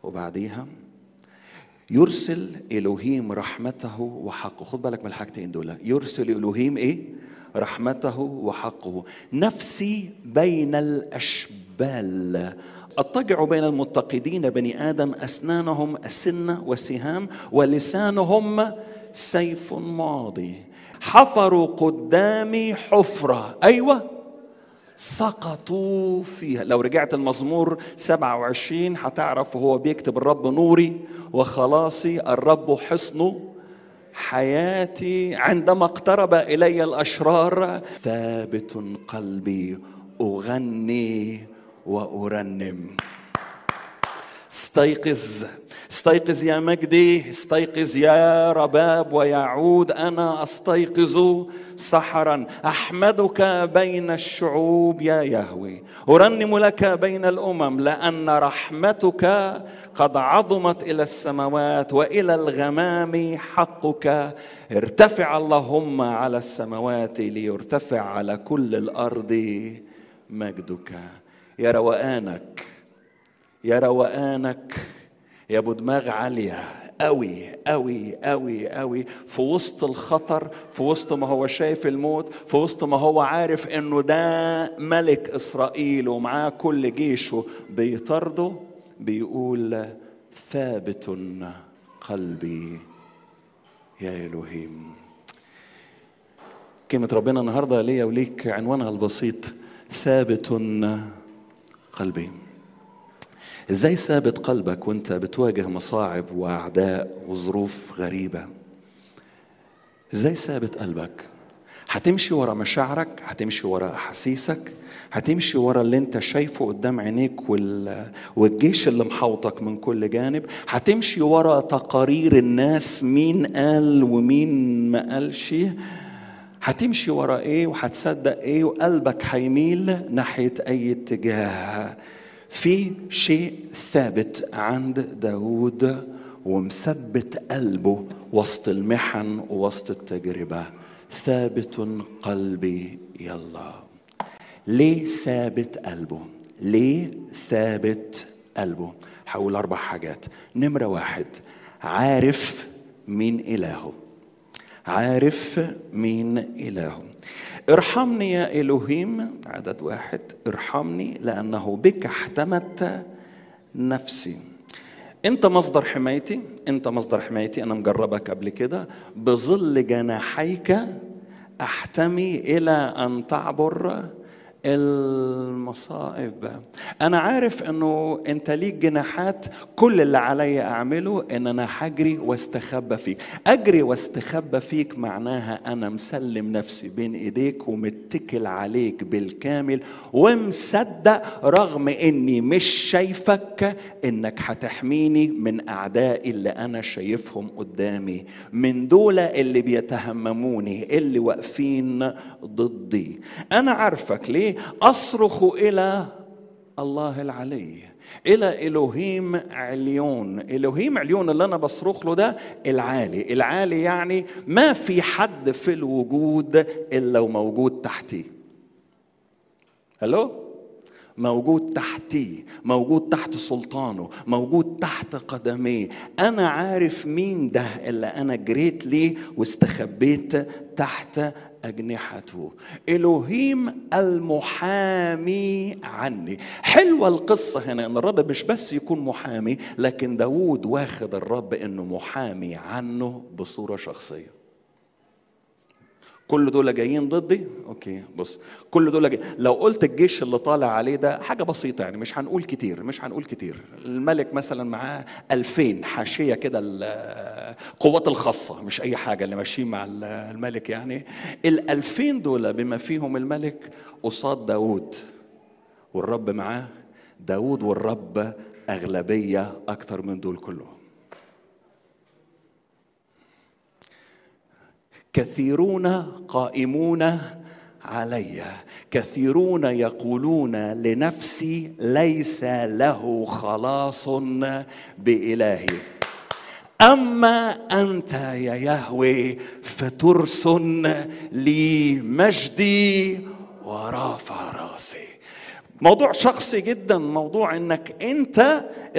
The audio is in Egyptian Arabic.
وبعديها يرسل الوهيم رحمته وحقه خد بالك من الحاجتين دول يرسل الوهيم ايه رحمته وحقه نفسي بين الاشبال اضطجع بين المتقدين بني ادم اسنانهم السنه والسهام ولسانهم سيف ماضي حفروا قدامي حفره ايوه سقطوا فيها لو رجعت المزمور 27 هتعرف وهو بيكتب الرب نوري وخلاصي الرب حصن حياتي عندما اقترب الي الاشرار ثابت قلبي اغني وارنم استيقظ استيقظ يا مجدي استيقظ يا رباب ويعود انا استيقظ سحرا احمدك بين الشعوب يا يهوي ارنم لك بين الامم لان رحمتك قد عظمت الى السماوات والى الغمام حقك ارتفع اللهم على السماوات ليرتفع على كل الارض مجدك يا روقانك يا روقانك يا ابو دماغ عاليه قوي قوي قوي قوي في وسط الخطر في وسط ما هو شايف الموت في وسط ما هو عارف انه ده ملك اسرائيل ومعاه كل جيشه بيطارده بيقول ثابت قلبي يا الهيم كلمة ربنا النهارده ليا وليك عنوانها البسيط ثابت قلبي ازاي ثابت قلبك وانت بتواجه مصاعب واعداء وظروف غريبه ازاي ثابت قلبك هتمشي ورا مشاعرك هتمشي ورا احاسيسك هتمشي ورا اللي انت شايفه قدام عينيك وال... والجيش اللي محوطك من كل جانب هتمشي ورا تقارير الناس مين قال ومين ما قالش هتمشي ورا ايه وهتصدق ايه وقلبك هيميل ناحيه اي اتجاه في شيء ثابت عند داود ومثبت قلبه وسط المحن ووسط التجربة ثابت قلبي يلا ليه ثابت قلبه ليه ثابت قلبه هقول أربع حاجات نمرة واحد عارف مين إلهه عارف مين إلهه ارحمني يا إلهيم عدد واحد ارحمني لأنه بك احتمت نفسي أنت مصدر حمايتي أنت مصدر حمايتي أنا مجربك قبل كده بظل جناحيك أحتمي إلى أن تعبر المصائب انا عارف انه انت ليك جناحات كل اللي عليا اعمله ان انا هجري واستخبى فيك اجري واستخبى فيك معناها انا مسلم نفسي بين ايديك ومتكل عليك بالكامل ومصدق رغم اني مش شايفك انك هتحميني من اعدائي اللي انا شايفهم قدامي من دول اللي بيتهمموني اللي واقفين ضدي انا عارفك ليه اصرخ الى الله العلي الى الوهيم عليون الوهيم عليون اللي انا بصرخ له ده العالي العالي يعني ما في حد في الوجود الا وموجود تحتيه هلو موجود تحتيه موجود تحت سلطانه موجود تحت قدميه انا عارف مين ده اللي انا جريت ليه واستخبيت تحت أجنحته إلهيم المحامي عني حلوة القصة هنا أن الرب مش بس يكون محامي لكن داود واخد الرب أنه محامي عنه بصورة شخصية كل دول جايين ضدي اوكي بص كل دول جاي. لو قلت الجيش اللي طالع عليه ده حاجه بسيطه يعني مش هنقول كتير مش هنقول كتير الملك مثلا معاه ألفين حاشيه كده القوات الخاصه مش اي حاجه اللي ماشيين مع الملك يعني الألفين دول بما فيهم الملك قصاد داود والرب معاه داود والرب أغلبية أكتر من دول كلهم كثيرون قائمون علي كثيرون يقولون لنفسي ليس له خلاص بإلهي أما أنت يا يهوي فترس لي مجدي ورافع راسي موضوع شخصي جدا موضوع انك انت